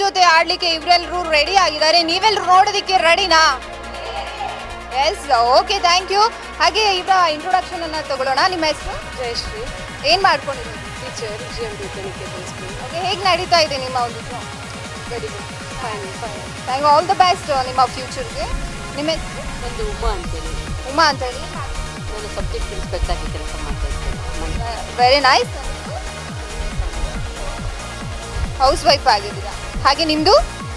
ಜೊತೆ ಆಡ್ಲಿಕ್ಕೆ ಇವರೆಲ್ಲರೂ ರೆಡಿ ಆಗಿದ್ದಾರೆ ನೀವೆಲ್ಲರೂ ನೋಡೋದಕ್ಕೆ ರೆಡಿನಾ ಎಸ್ ಓಕೆ ಥ್ಯಾಂಕ್ ಯು ಹಾಗೆ ಇವರ ಇಂಟ್ರೊಡಕ್ಷನ್ ಅನ್ನ ತಗೊಳ್ಳೋಣ ನಿಮ್ಮ ಹೆಸರು ಜಯಶ್ರೀ ಏನ್ ಮಾಡ್ಕೊಂಡಿದ್ದೀರಿ teacher G M D Niketan school okay ಹೇಗೆ ನಡೀತಾ ಇದೆ ನಿಮ್ಮ ಒಂದು very good fine fine thank all the best ನಿಮ್ಮ ಫ್ಯೂಚರ್ಗೆ ನಿಮ್ಮ ಹೆಸರು ಒಂದು ಉಮಾ ಅಂತೇಳಿ ಉಮಾ ಅಂತ ಹೇಳಿ ನಾನು ಸಬ್ಜೆಕ್ಟ್ ಇನ್ಸ್ಪೆಕ್ಟ್ ಆಗಿ ಕೆಲಸ ಮಾಡ್ತಾ ಇದ್ದೇನೆ ವೆರಿ ನೈಸ್ ಹೌಸ್ ವೈಫ್ ಆಗಿದ್ದೀರಾ ಹಾಗೆ ನಿಮ್ದು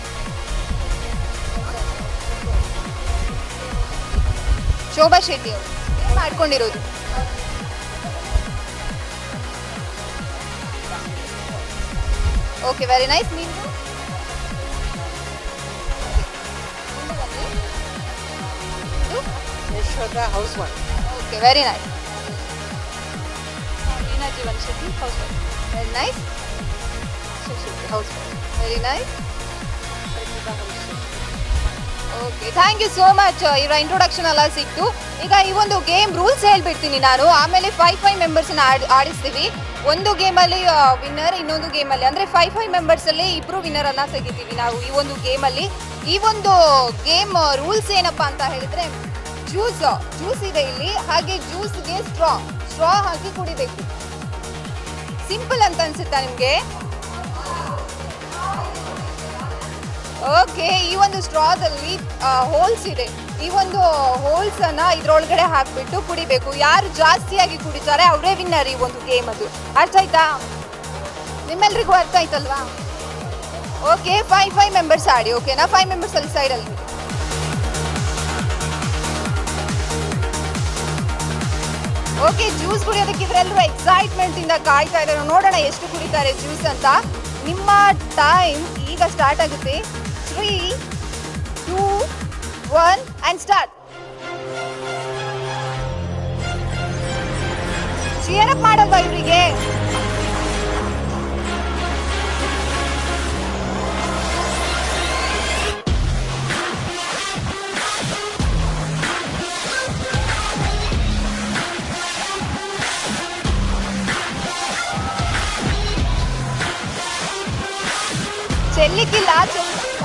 ಶೋಭಾ ಶೆಟ್ಟಿ ಅವರು ಏನ್ ಮಾಡ್ಕೊಂಡಿರೋದು ಓಕೆ ವೆರಿ ನೈಸ್ ನಿಮ್ದು Yashoda house wife okay very nice Veena Jeevan Shetty house wife very nice Shashi house wife very nice Prathibha house okay thank you so much ಇವರ ಇಂಟ್ರೊಡಕ್ಷನ್ ಎಲ್ಲ ಸಿಕ್ತು ಈಗ ಈ ಒಂದು ಗೇಮ್ ರೂಲ್ಸ್ ಹೇಳ್ಬಿಡ್ತೀನಿ ನಾನು ಆಮೇಲೆ ಫೈವ್ ಫೈವ್ ಮೆಂಬರ್ಸ್ನ ಆಡ್ ಆಡಿಸ್ತೀವಿ ಒಂದು ಗೇಮಲ್ಲಿ ವಿನ್ನರ್ ಇನ್ನೊಂದು ಗೇಮಲ್ಲಿ ಅಂದರೆ ಫೈವ್ ಫೈವ್ ಮೆಂಬರ್ಸಲ್ಲಿ ಇಬ್ಬರು ವಿನ್ನರನ್ನು ತೆಗಿತೀವಿ ನಾವು ಈ ಒಂದು ಗೇಮಲ್ಲಿ ಈ ಒಂದು ಗೇಮ್ ರೂಲ್ಸ್ ಏನಪ್ಪ ಅಂತ ಹೇಳಿದ್ರೆ ಜ್ಯೂಸ್ ಜ್ಯೂಸ್ ಇದೆ ಇಲ್ಲಿ ಹಾಗೆ ಜ್ಯೂಸ್ಗೆ ಸ್ಟ್ರಾ ಸ್ಟ್ರಾ ಹಾಕಿ ಕುಡಿಬೇಕು ಸಿಂಪಲ್ ಅಂತ ಅನ್ಸುತ್ತಾ ನಿಮಗೆ ಓಕೆ ಈ ಒಂದು ಸ್ಟ್ರಾದಲ್ಲಿ ಹೋಲ್ಸ್ ಇದೆ ಈ ಒಂದು ಹೋಲ್ಸ್ ಅನ್ನ ಇದ್ರೊಳಗಡೆ ಹಾಕ್ಬಿಟ್ಟು ಕುಡಿಬೇಕು ಯಾರು ಜಾಸ್ತಿಯಾಗಿ ಕುಡಿತಾರೆ ಅವರೇ ವಿನ್ನರ್ ಈ ಒಂದು ಗೇಮ್ ಅದು ಅರ್ಥ ಆಯ್ತಾ ನಿಮ್ಮೆಲ್ರಿಗೂ ಅರ್ಥ ಆಯ್ತಲ್ವಾ ಓಕೆ ಫೈವ್ ಫೈವ್ ಮೆಂಬರ್ಸ್ ಆಡಿ ಓಕೆನಾ ಫೈವ್ ಮೆಂಬರ್ಸ್ ಅಲ್ಲಿ ಸೈಡಲ್ಲಿ ಓಕೆ ಜ್ಯೂಸ್ ಕುಡಿಯೋದಕ್ಕೆ ಇವರೆಲ್ಲರೂ ಎಕ್ಸೈಟ್ಮೆಂಟ್ ಇಂದ ಕಾಯ್ತಾ ಇದ್ದಾರೆ ನೋಡೋಣ ಎಷ್ಟು ಕುಡಿತಾರೆ ಜ್ಯೂಸ್ ಅಂತ ನಿಮ್ಮ ಟೈಮ್ ಈಗ ಸ್ಟಾರ್ಟ್ ಆಗುತ್ತೆ three two one and start cheer up ಮಾಡಲ್ವಾ ಇವರಿಗೆ ಚೆಲ್ಲಿಕ್ಕಿಲ್ಲ ಚೆಲ್ಲಿಕ್ಕಿಲ್ಲ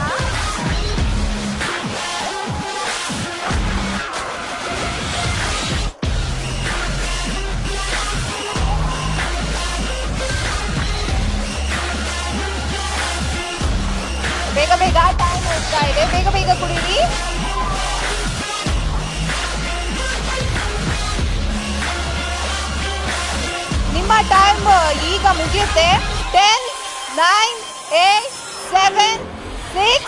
ಬೇಗ ಬೇಗ ಟೈಮ್ ಹೋಗ್ತಾ ಇದೆ ಬೇಗ ಬೇಗ ಕುಡೀರಿ ನಿಮ್ಮ ಟೈಮ್ ಈಗ ಮುಗಿಯುತ್ತೆ ten nine eight seven six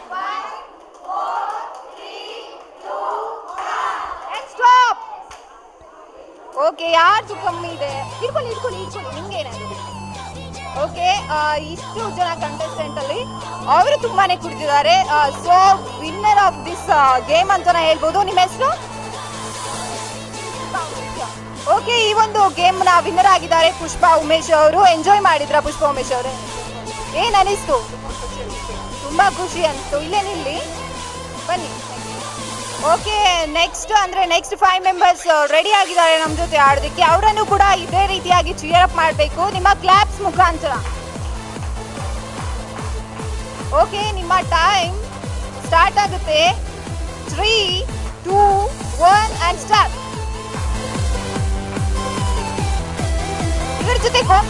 stop okay ಯಾರ್ದು ಕಮ್ಮಿ ಇದೆ ಇಟ್ಕೊಳ್ಳಿ ಇಟ್ಕೊಳ್ಳಿ ಇಟ್ಕೊಳ್ಳಿ ನಿಮ್ಗೆ ಏನಾಗಿದೆ ಓಕೆ ಇಷ್ಟು ಜನ ಕಂಟೆಸ್ಟೆಂಟ್ ಅಲ್ಲಿ ಅವರು ತುಂಬಾನೇ ಕುಡಿದಿದ್ದಾರೆ so winner of this game ಅಂತಾನೆ ಹೇಳ್ಬೋದು ನಿಮ್ಮ ಹೆಸರು ಓಕೆ ಈ ಒಂದು ಗೇಮ್ ನ ವಿನ್ನರ್ ಆಗಿದ್ದಾರೆ ಪುಷ್ಪಾ ಉಮೇಶ್ ಅವರು ಎಂಜಾಯ್ ಮಾಡಿದ್ರ ಪುಷ್ಪಾ ಉಮೇಶ್ ಅವರೇ ಏನ್ ಅನಿಸ್ತು ತುಂಬಾ ಖುಷಿ ಅನಿಸ್ತು ಇಲ್ಲೇ ನಿಲ್ಲಿ ಬನ್ನಿ ಓಕೆ ನೆಕ್ಸ್ಟ್ ಅಂದ್ರೆ ನೆಕ್ಸ್ಟ್ ಫೈವ್ ಮೆಂಬರ್ಸ್ ರೆಡಿ ಆಗಿದ್ದಾರೆ ನಮ್ಮ ಜೊತೆ ಆಡೋದಕ್ಕೆ ಅವರನ್ನು ಕೂಡ ಇದೇ ರೀತಿಯಾಗಿ ಚಿಯರ್ ಅಪ್ ಮಾಡಬೇಕು ನಿಮ್ಮ ಕ್ಲಾಪ್ಸ್ ಮುಖಾಂತರ ಓಕೆ ನಿಮ್ಮ ಟೈಮ್ ಸ್ಟಾರ್ಟ್ ಆಗುತ್ತೆ three two one and start ಇದ್ರ ಜೊತೆ ಕೋ-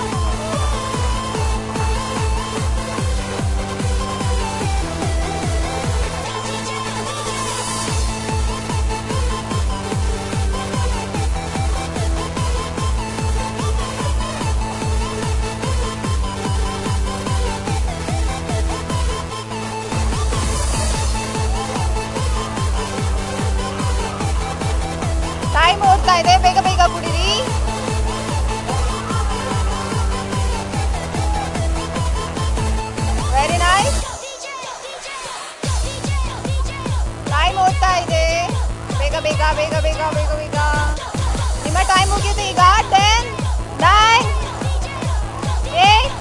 ಟೈಮ್ ಓಡ್ತಾ ಇದೆ ಬೇಗ ಬೇಗ ಕುಡೀರಿ ವೆರಿ ನೈಸ್ ಟೈಮ್ ಓಡ್ತಾ ಇದೆ ಬೇಗ ಬೇಗ ಬೇಗ ಬೇಗ ಬೇಗ ಬೇಗ ನಿಮ್ಮ ಟೈಮ್ ಮುಗಿಯುತ್ತೆ ಈಗ ten nine eight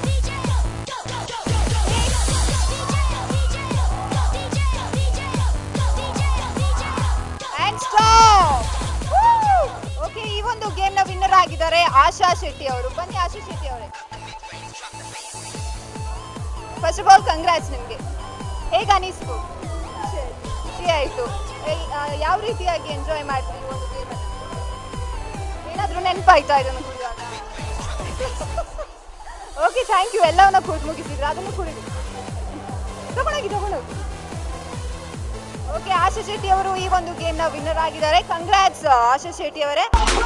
and stop okay ಈ ಒಂದು ಗೇಮ್ ನ ವಿನ್ನರ್ ಆಗಿದ್ದಾರೆ ಆಶಾ ಶೆಟ್ಟಿ ಅವರು ಬನ್ನಿ ಆಶಾ ಶೆಟ್ಟಿ ಅವರೇ ಫಸ್ಟ್ ಆಫ್ ಆಲ್ ಕಂಗ್ರಾಟ್ಸ್ ನಿಮಗೆ ಹೇಗೆ ಅನಿಸ್ತು ಖುಷಿ ಆಯಿತು ಯಾವ ರೀತಿಯಾಗಿ ಎಂಜಾಯ್ ಮಾಡ್ತೀವಿ ಒಂದು ಗೇಮನ್ನು ಏನಾದರೂ ನೆನಪಾಯ್ತಾ ಇದನ್ನು ಕುಡಿಯುವಾಗ ಓಕೆ ಥ್ಯಾಂಕ್ ಯು ಎಲ್ಲವನ್ನ ಕುಡಿದು ಮುಗಿಸಿದ್ರು ಅದನ್ನು ಕುಡಿದು ತಗೊಂಡೋಗಿ ತಗೊಂಡೋಗಿ ಓಕೆ ಆಶಾ ಶೆಟ್ಟಿ ಅವರು ಈ ಒಂದು ಗೇಮ್ನ ವಿನ್ನರ್ ಆಗಿದ್ದಾರೆ ಕಂಗ್ರಾಟ್ಸ್ ಆಶಾ ಶೆಟ್ಟಿ ಅವರೇ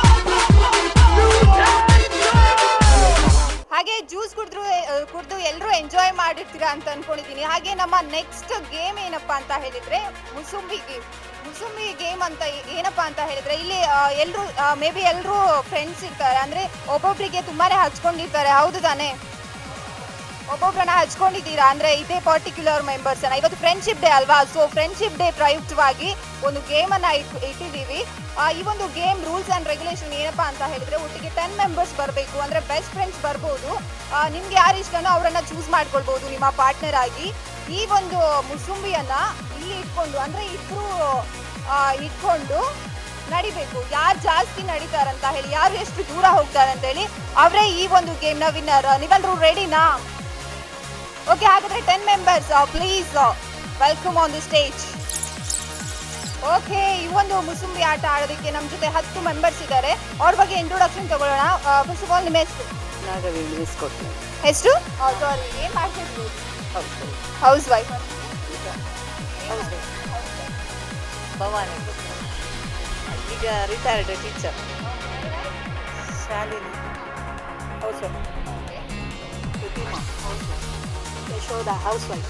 ಹಾಗೆ ಜ್ಯೂಸ್ ಕುಡಿದ್ರು ಕುಡಿದು ಎಲ್ಲರೂ ಎಂಜಾಯ್ ಮಾಡಿರ್ತೀರಾ ಅಂತ ಅನ್ಕೊಂಡಿದ್ದೀನಿ ಹಾಗೆ ನಮ್ಮ ನೆಕ್ಸ್ಟ್ ಗೇಮ್ ಏನಪ್ಪಾ ಅಂತ ಹೇಳಿದ್ರೆ ಮುಸುಂಬಿ ಗೇಮ್ ಮುಸುಂಬಿ ಗೇಮ್ ಅಂತ ಏ- ಏನಪ್ಪಾ ಅಂತ ಹೇಳಿದ್ರೆ ಇಲ್ಲಿ ಎಲ್ಲರೂ ಮೇ ಬಿ ಎಲ್ಲರೂ ಫ್ರೆಂಡ್ಸ್ ಇರ್ತಾರೆ ಅಂದ್ರೆ ಒಬ್ಬೊಬ್ರಿಗೆ ತುಂಬಾನೇ ಹಚ್ಕೊಂಡಿರ್ತಾರೆ ಹೌದು ತಾನೇ ಒಬ್ಬೊಬ್ಬರನ್ನ ಹಚ್ಕೊಂಡಿದ್ದೀರಾ ಅಂದ್ರೆ ಇದೇ ಪರ್ಟಿಕ್ಯುಲರ್ ಮೆಂಬರ್ಸ್ ಇವತ್ತು ಫ್ರೆಂಡ್ಶಿಪ್ ಡೇ ಅಲ್ವಾ ಸೊ ಫ್ರೆಂಡ್ಶಿಪ್ ಡೇ ಪ್ರಯುಕ್ತವಾಗಿ ಒಂದು ಗೇಮ್ ಅನ್ನ ಇಟ್- ಇಟ್ಟಿದ್ದೀವಿ ಆ, ಈ ಒಂದು ಗೇಮ್ ರೂಲ್ಸ್ ಅಂಡ್ ರೆಗ್ಯುಲೇಷನ್ ಏನಪ್ಪಾ ಅಂತ ಹೇಳಿದ್ರೆ ಒಟ್ಟಿಗೆ ಟೆನ್ ಮೆಂಬರ್ಸ್ ಬರಬೇಕು ಅಂದ್ರೆ ಬೆಸ್ಟ್ ಫ್ರೆಂಡ್ಸ್ ಬರ್ಬೋದು ಆ, ನಿಮ್ಗೆ ಯಾರು ಇಷ್ಟನೋ ಅವರನ್ನ ಚೂಸ್ ಮಾಡ್ಕೊಳ್ಬಹುದು ನಿಮ್ಮ ಪಾರ್ಟ್ನರ್ ಆಗಿ ಈ ಒಂದು ಮುಸುಂಬಿಯನ್ನ ಇಲ್ಲಿ ಇಟ್ಕೊಂಡು ಅಂದ್ರೆ ಇಬ್ರು ಆ, ಇಟ್ಕೊಂಡು ನಡಿಬೇಕು ಯಾರು ಜಾಸ್ತಿ ನಡೀತಾರಂತ ಹೇಳಿ ಯಾರು ಎಷ್ಟು ದೂರ ಹೋಗ್ತಾರೆ ಅಂತ ಹೇಳಿ ಅವರೇ ಈ ಒಂದು ಗೇಮ್ನ ವಿನ್ನರ್ ನೀವೆಲ್ಲರೂ ರೆಡಿನಾ ಓಕೆ ಹಾಗಾದ್ರೆ ten members please welcome on the stage okay ಈ ಒಂದು ಮುಸುಂಬಿ ಆಟ ಆಡೋದಕ್ಕೆ ನಮ್ಮ ಜೊತೆ ಹತ್ತು ಮೆಂಬರ್ಸ್ ಇದ್ದಾರೆ ಅವ್ರ ಬಗ್ಗೆ ಇಂಟ್ರೊಡಕ್ಷನ್ ತಗೊಳ್ಳೋಣ ಫಸ್ಟ್ ಆಫ್ ಆಲ್ ನಿಮ್ಮ ಹೆಸರು ನಾಗವಿ ನಿಲ್ಲಿಸ್ಕೊಟ್ಟು ಹೆಸರು ಸಾರಿ ಏನು ಮಾಡ್ತಿದ್ರು ಹೌದು ಹೌಸ್ ವೈಫ್ ಹೌದು ಭವಾನಿ ಈಗ retired teacher Shalini house wife Pratima house wife Yashoda house wife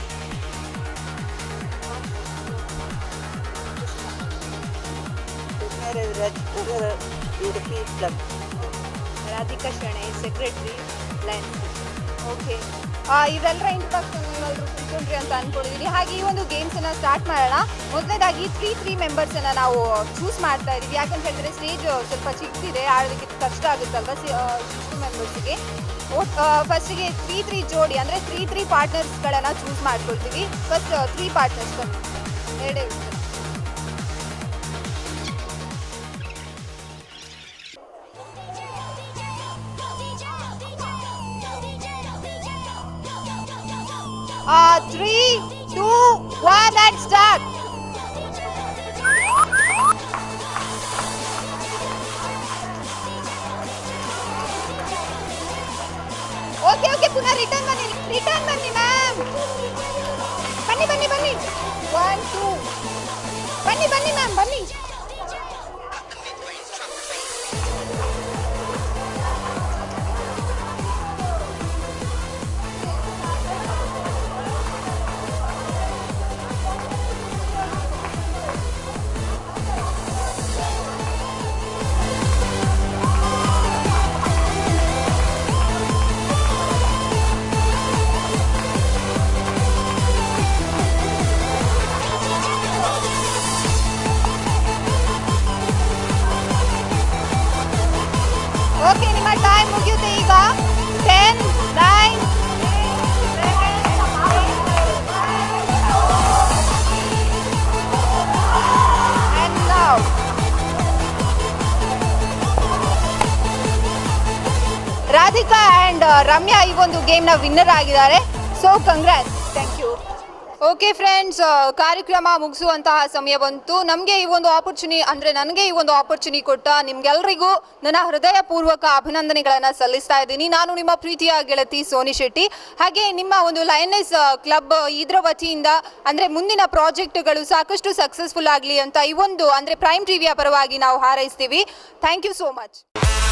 Udupi club Radhika Shenoy secretary Lions okay ಇದೆಲ್ಲರ ಇಂಟ್ರೊಡಕ್ಷನ್ ನೀವೆಲ್ಲರೂ ತಿಳ್ಕೊಂಡ್ರಿ ಅಂತ ಅನ್ಕೊಂಡಿದ್ದೀನಿ ಹಾಗೆ ಈ ಒಂದು ಗೇಮ್ಸನ್ನು ಸ್ಟಾರ್ಟ್ ಮಾಡೋಣ ಮೊದಲನೇದಾಗಿ ತ್ರೀ ತ್ರೀ ಮೆಂಬರ್ಸನ್ನು ನಾವು ಚೂಸ್ ಮಾಡ್ತಾ ಇದ್ದೀವಿ ಯಾಕಂತ ಹೇಳಿದ್ರೆ ಸ್ಟೇಜ್ ಸ್ವಲ್ಪ ಚಿಕ್ಕದಿದೆ ಆಡೋದಕ್ಕೆ ಕಷ್ಟ ಆಗುತ್ತಲ್ವ ಸಿಕ್ಸ್ ಮೆಂಬರ್ಸಿಗೆ ಫಸ್ಟಿಗೆ ತ್ರೀ ತ್ರೀ ಜೋಡಿ ಅಂದರೆ ತ್ರೀ ತ್ರೀ ಪಾರ್ಟ್ನರ್ಸ್ಗಳನ್ನು ಚೂಸ್ ಮಾಡ್ಕೊಳ್ತೀವಿ ಫಸ್ಟ್ ತ್ರೀ ಪಾರ್ಟ್ನರ್ಸ್ ಬನ್ನಿ ಎರಡೇ ಇರ್ತದೆ Uh, three, two, one, and start. Okay okay ಪುನಃ ರಿಟರ್ನ್ ಬನ್ನಿ ರಿಟರ್ನ್ ಬನ್ನಿ ಮ್ಯಾಮ್ ಬನ್ನಿ ಬನ್ನಿ ಬನ್ನಿ ಒನ್ ಟೂ ಬನ್ನಿ ಬನ್ನಿ ಮ್ಯಾಮ್ ಬನ್ನಿ ಓಕೆ ನಿಮ್ಮ ಟೈಮ್ ಮುಗಿಯುತ್ತೆ ಈಗ ten nine And now. Radhika and Ramya ಈ ಒಂದು ಗೇಮ್ನ ವಿನ್ನರ್ ಆಗಿದ್ದಾರೆ so congrats thank you okay friends ಕಾರ್ಯಕ್ರಮ ಮುಗಿಸುವಂತಹ ಸಮಯ ಬಂತು ನಮಗೆ ಈ ಒಂದು ಆಪರ್ಚುನಿ ಅಂದರೆ ನನಗೆ ಈ ಒಂದು ಆಪರ್ಚುನಿ ಕೊಟ್ಟ ನಿಮ್ಗೆಲ್ರಿಗೂ ನನ್ನ ಹೃದಯಪೂರ್ವಕ ಅಭಿನಂದನೆಗಳನ್ನು ಸಲ್ಲಿಸ್ತಾ ಇದ್ದೀನಿ ನಾನು ನಿಮ್ಮ ಪ್ರೀತಿಯ ಗೆಳತಿ ಸೋನಿ ಶೆಟ್ಟಿ ಹಾಗೆ ನಿಮ್ಮ ಒಂದು ಲಯನೆಸ್ ಕ್ಲಬ್ ಇದರ ವತಿಯಿಂದ ಅಂದರೆ ಮುಂದಿನ ಪ್ರಾಜೆಕ್ಟ್ಗಳು ಸಾಕಷ್ಟು ಸಕ್ಸಸ್ಫುಲ್ ಆಗಲಿ ಅಂತ ಈ ಒಂದು ಅಂದರೆ ಪ್ರೈಮ್ ಟಿವಿಯ ಪರವಾಗಿ ನಾವು ಹಾರೈಸ್ತೀವಿ ಥ್ಯಾಂಕ್ ಯು ಸೋ ಮಚ್